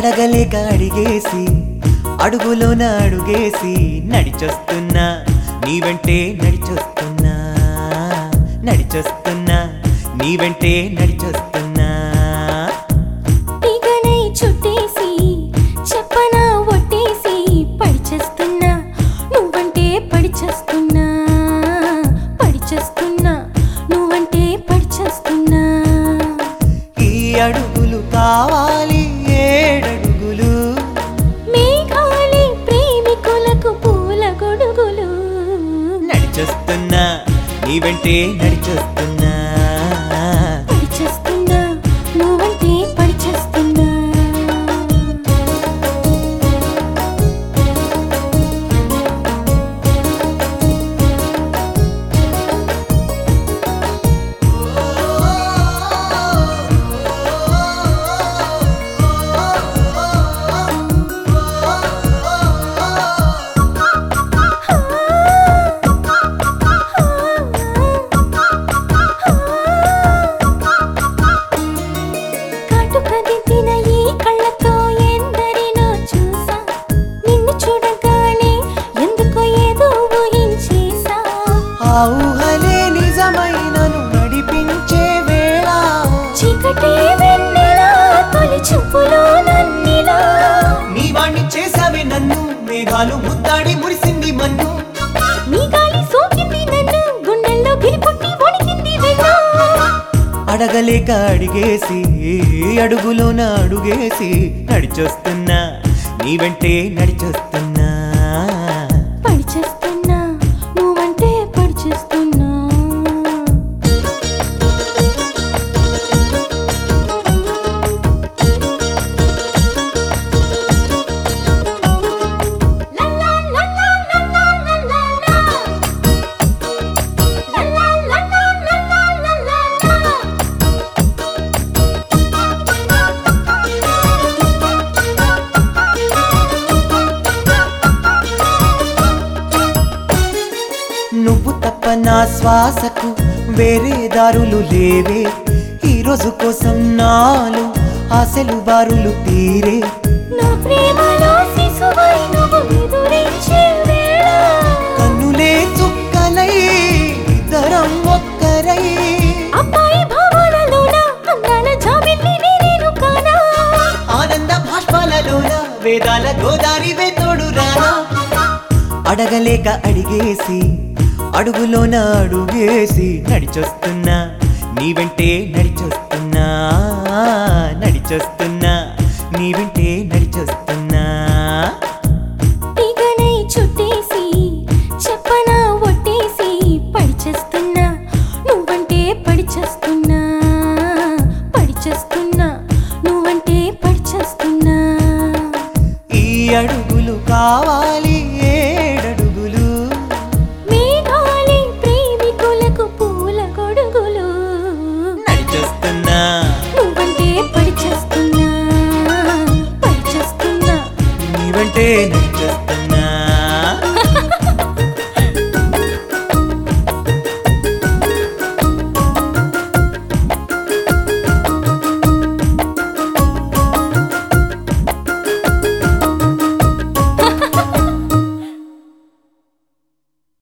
అడగలేక అడిగేసి అడుగులోన అడుగేసి నడిచొస్తున్నా నీ వెంటే నడిచొస్తున్నా నడిచొస్తున్నా నీ వెంటే నడిచొస్తున్నా తీగనై చుట్టేసి చెప్పన ఒట్టేసి పడిచేస్తున్నా నువ్వంటే పడిచేస్తున్నా పడిచేస్తున్నా నువ్వంటే పడిచేస్తున్నా ఈ అడుగులు కావాలి ఏడడుగులు మేఘాలి ప్రేమికులకు పూల గొడుగులు నడిచొస్తున్నా నీ వెంటే నడిచొస్తున్నా పడిచేస్తున్నా నువ్వంటే పడిచేస్తున్నా కాటుకదిద్దిన ఈ కళ్ళతో ఎందరినో చూసా నిన్ను చూడగానే ఎందుకో ఏదో ఊహించేసా ఆ ఊహలే నిజమైనను నడిపించే వేళ చీకటే వెన్నెలా తొలి చూపులో నన్నిలా నీ వాణ్ణి చేసావే నన్ను మేఘాలు ముద్దాడి మురిసింది మన్ను నీ గాలి సోకింది నన్ను గుండెల్లో గిరిపుట్టి వణికింది వెన్నా అడగలేక అడిగేసి అడుగులోన అడుగేసి నడిచొస్తున్నా నీ వెంటే నడిచొస్తున్నా పడిచేస్తున్నా నువ్వంటే పడిచేస్తున్నా లల్లా లల్లా లల్లా లల్లా లల్లా లల్లా లల్లా లల్లా నువ్వు తప్ప నా శ్వాసకు వేరే దారులు లేవే ఈ రోజు కోసం నాలు ఆశలు బారులు తీరే నా ప్రేమలో శిశువై నువ్వు ఎదురించే వేళ కన్నులే చుక్కలై ఇద్దరం ఒక్కరై అబ్బాయి భావాలలోన అందాల జాబిల్లి నేను కానా ఆనంద భాష్పాలలోన వేదాల గోదారి తోడు రానా అడగలేక అడిగేసి అడుగులోన అడుగేసి నడిచొస్తున్నా నీ వెంటే నడిచొస్తున్నా నడిచొస్తున్నా